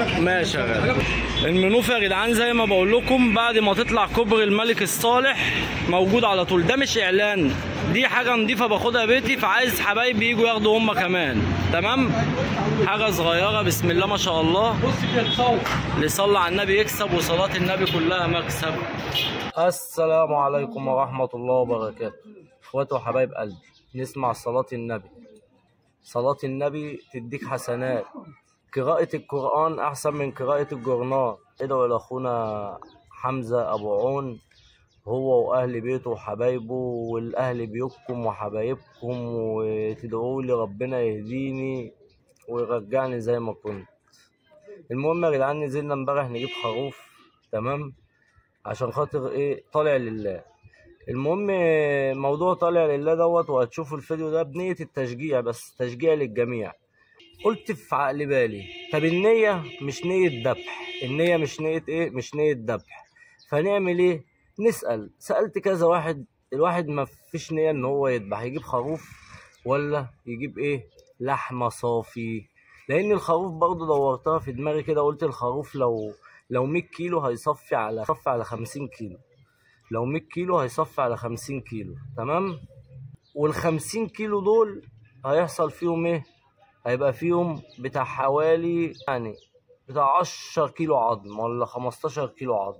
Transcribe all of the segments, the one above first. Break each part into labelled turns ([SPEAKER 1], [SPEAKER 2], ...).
[SPEAKER 1] ماشي يا غالي المنوفي يا جدعان زي ما بقول لكم بعد ما تطلع كوبري الملك الصالح موجود على طول ده مش اعلان دي حاجه نضيفه باخدها بيتي فعايز حبايبي يجوا ياخدوا هم كمان تمام حاجه صغيره بسم الله ما شاء الله
[SPEAKER 2] بص كده تصور
[SPEAKER 1] اللي يصلي على النبي يكسب وصلاه النبي كلها مكسب السلام عليكم ورحمه الله وبركاته اخواتي وحبايب قلبي نسمع صلاه النبي صلاة النبي تديك حسنات قراءة القرآن أحسن من قراءة الجورنال ادعوا لأخونا حمزة أبو عون هو وأهل بيته وحبايبه والأهل بيوتكم وحبايبكم وتدعوا لي ربنا يهديني ويرجعني زي ما كنت المهم يا جدعان نزلنا امبارح نجيب خروف تمام عشان خاطر ايه طالع لله المهم موضوع طالع لله دوت وهتشوفوا الفيديو ده بنية التشجيع بس تشجيع للجميع قلت في عقل بالي طب النية مش نية ذبح النية مش نية ايه مش نية ذبح فنعمل ايه نسأل سألت كذا واحد الواحد ما فيش نية ان هو يذبح يجيب خروف ولا يجيب ايه لحمة صافي لان الخروف برضه دورتها في دماغي كده قلت الخروف لو لو 100 كيلو هيصفي على هيصفي على 50 كيلو لو 100 كيلو هيصفي على 50 كيلو تمام وال 50 كيلو دول هيحصل فيهم ايه هيبقى فيهم بتاع حوالي يعني بتاع 10 كيلو عظم ولا 15 كيلو عظم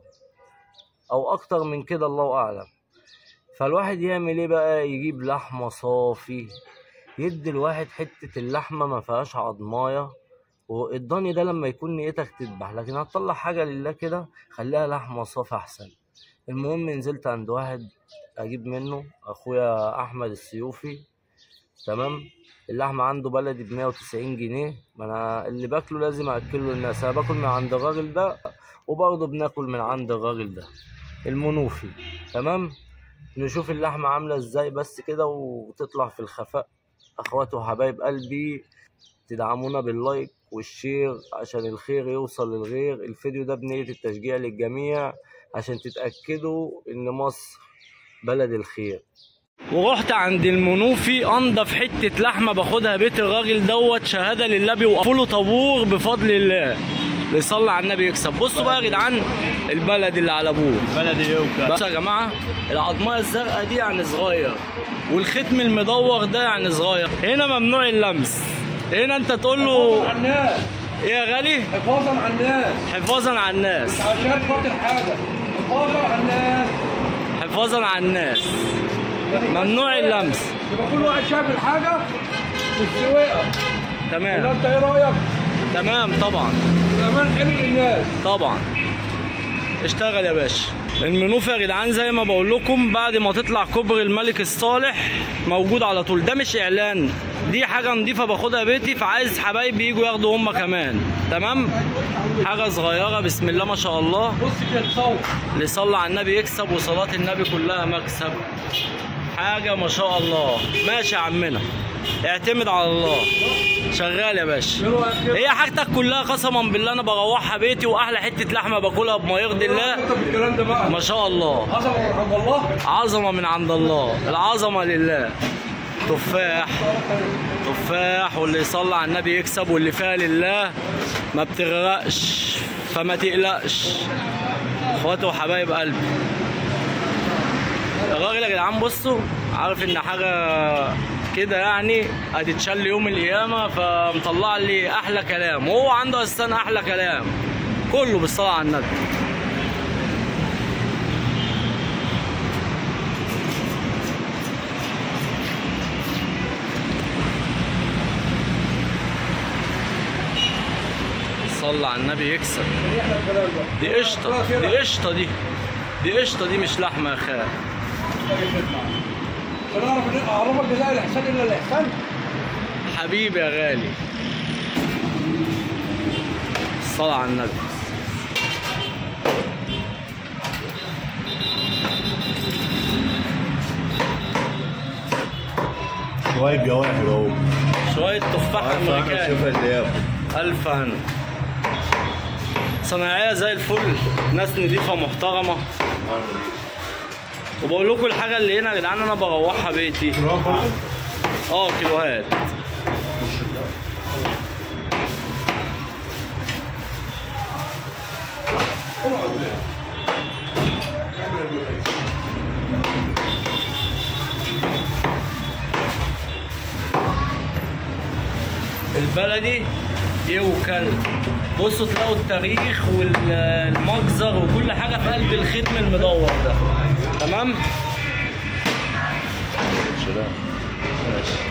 [SPEAKER 1] او اكتر من كده الله اعلم فالواحد يعمل ايه بقى يجيب لحمه صافي يدي الواحد حته اللحمه ما فيهاش عضمايه والضاني ده لما يكون نيتك تذبح لكن هتطلع حاجه لله كده خليها لحمه صافي احسن المهم نزلت عند واحد اجيب منه اخويا احمد السيوفي تمام اللحمه عنده بلدي ب 190 جنيه ما انا اللي باكله لازم اكله للناس انا باكل من عند الراجل ده وبرضه بناكل من عند الراجل ده المنوفي تمام نشوف اللحمه عامله ازاي بس كده وتطلع في الخفاء اخواتي وحبايب قلبي تدعمونا باللايك والشير عشان الخير يوصل للغير الفيديو ده بنية التشجيع للجميع عشان تتأكدوا إن مصر بلد الخير ورحت عند المنوفي انضف حته لحمه باخدها بيت الراجل دوت شهاده لله بيوقفوا له طابور بفضل الله اللي يصلي على النبي يكسب بصوا بقى يا جدعان البلد اللي على ابوه
[SPEAKER 2] بلدي يوكا
[SPEAKER 1] بصوا يا جماعه العظمايه الزرقاء دي يعني صغير والختم المدور ده يعني صغير هنا ممنوع اللمس هنا انت تقول له
[SPEAKER 2] على الناس
[SPEAKER 1] ايه يا غالي
[SPEAKER 2] حفاظا على الناس
[SPEAKER 1] حفاظا على الناس
[SPEAKER 2] عشان خاطر حاجه حفاظا على الناس
[SPEAKER 1] حفاظا على الناس ممنوع اللمس
[SPEAKER 2] يبقى كل واحد شايف الحاجه في السواقه ولا
[SPEAKER 1] تمام
[SPEAKER 2] انت ايه رايك؟
[SPEAKER 1] تمام طبعا
[SPEAKER 2] الامان حلو للناس
[SPEAKER 1] طبعا اشتغل يا باشا المنوفي يا جدعان زي ما بقول لكم بعد ما تطلع كوبري الملك الصالح موجود على طول ده مش اعلان دي حاجه نضيفه باخدها بيتي فعايز حبايبي يجوا ياخدوا هم كمان تمام حاجه صغيره بسم الله ما شاء الله
[SPEAKER 2] بص كده تصور
[SPEAKER 1] اللي يصلي على النبي يكسب وصلاه النبي كلها مكسب حاجه ما شاء الله ماشي يا عمنا اعتمد على الله شغال يا باشا
[SPEAKER 2] ايه رايك كده؟
[SPEAKER 1] هي حاجتك كلها قسما بالله انا بروحها بيتي واحلى حته لحمه باكلها بما يرضي الله
[SPEAKER 2] انت بالكلام ده بقى
[SPEAKER 1] ما شاء الله
[SPEAKER 2] عظمه ورحمه الله
[SPEAKER 1] عظمه من عند الله العظمه لله تفاح تفاح واللي يصلي على النبي يكسب واللي فيها لله ما بتغرقش فما تقلقش اخواتي وحبايب قلبي الراجل يا جدعان بصوا عارف ان حاجه كده يعني هتتشل يوم القيامه فمطلع لي احلى كلام وهو عنده اساسا احلى كلام كله بالصلاه على النبي صلى على النبي يكسب
[SPEAKER 2] احنا الكلام ده
[SPEAKER 1] دي قشطه دي قشطه دي دي قشطه دي مش لحمه يا خال
[SPEAKER 2] بنعرف ان اعراف الجزاء الاحسان الا الاحسان
[SPEAKER 1] حبيبي يا غالي الصلاة على النبي
[SPEAKER 3] شوية جواهر اهو
[SPEAKER 1] شوية تفاح
[SPEAKER 3] عارف احنا
[SPEAKER 1] أمريكاني
[SPEAKER 3] نشوفها اللي ياكل
[SPEAKER 1] ألف هنا صناعية زي الفل ناس نضيفة محترمة وبقول لكم الحاجة اللي هنا يا جدعان أنا بروحها بيتي اه كيلوهات البلدي يوكل بصوا تلاقوا التاريخ والمجزر وكل حاجه في قلب الختم المدور ده تمام
[SPEAKER 3] سلام ماشي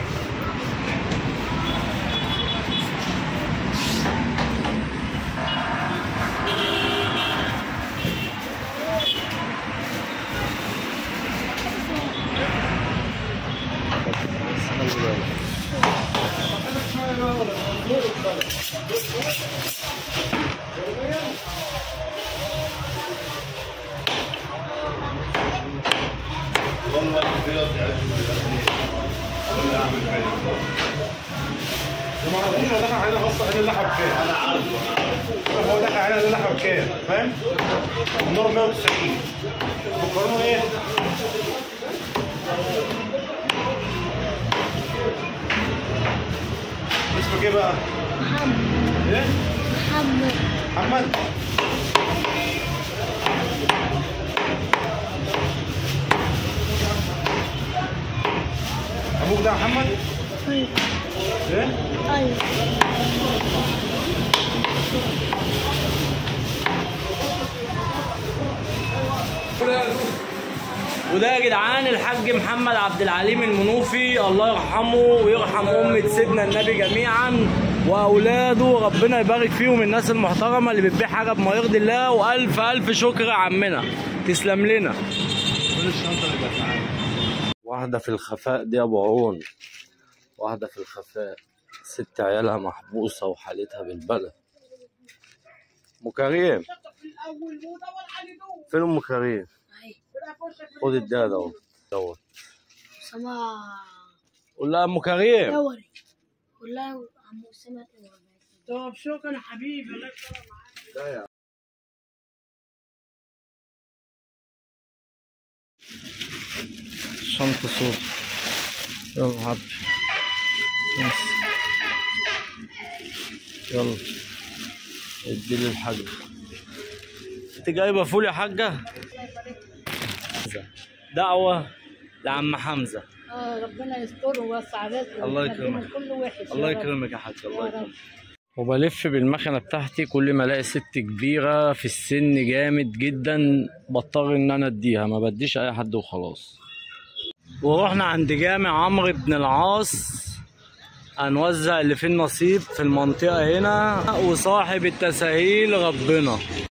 [SPEAKER 2] ما اعرفوش هو دخل علينا اصلا قال اللحم بكام انا عارف هو دخل علينا اللحم بكام فاهم؟ النار 190 مقارنه ايه؟ اسمك ايه بقى؟
[SPEAKER 4] محمد
[SPEAKER 2] ايه؟
[SPEAKER 4] محمد
[SPEAKER 2] محمد ابوك ده محمد؟
[SPEAKER 4] طيب
[SPEAKER 2] ايه؟
[SPEAKER 4] طيب
[SPEAKER 1] وده يا جدعان الحاج محمد عبد العليم المنوفي الله يرحمه ويرحم أمة سيدنا النبي جميعا وأولاده ربنا يبارك فيهم الناس المحترمة اللي بتبيع حاجة بما يرضي الله وألف ألف شكر يا عمنا تسلم لنا واحدة في الخفاء دي أبو عون واحدة في الخفاء ست عيالها محبوسة وحالتها بالبلد أم كريم فين أم كريم؟ خد الدادة اهو دوت
[SPEAKER 4] سما
[SPEAKER 1] قول لها ام كريم
[SPEAKER 4] دوري والله عم اسامه
[SPEAKER 2] طب شكرا يا حبيبي الله يسلمك
[SPEAKER 1] شنطة صوت يلا حبي بس. يلا اديلي الحاجة انت جايبة فول يا حاجة دعوة لعم حمزة
[SPEAKER 4] اه ربنا يستر ويوسع رزقه
[SPEAKER 1] الله
[SPEAKER 4] ويخليه من
[SPEAKER 1] يكرمك.
[SPEAKER 4] كل وحش
[SPEAKER 1] الله
[SPEAKER 4] يا رب.
[SPEAKER 1] يكرمك يا حاج الله
[SPEAKER 4] يا رب.
[SPEAKER 1] يكرمك وبلف بالمكنه بتاعتي كل ما الاقي ست كبيره في السن جامد جدا بضطر ان انا اديها ما بديش اي حد وخلاص ورحنا عند جامع عمرو بن العاص هنوزع اللي فيه النصيب في المنطقه هنا وصاحب التساهيل ربنا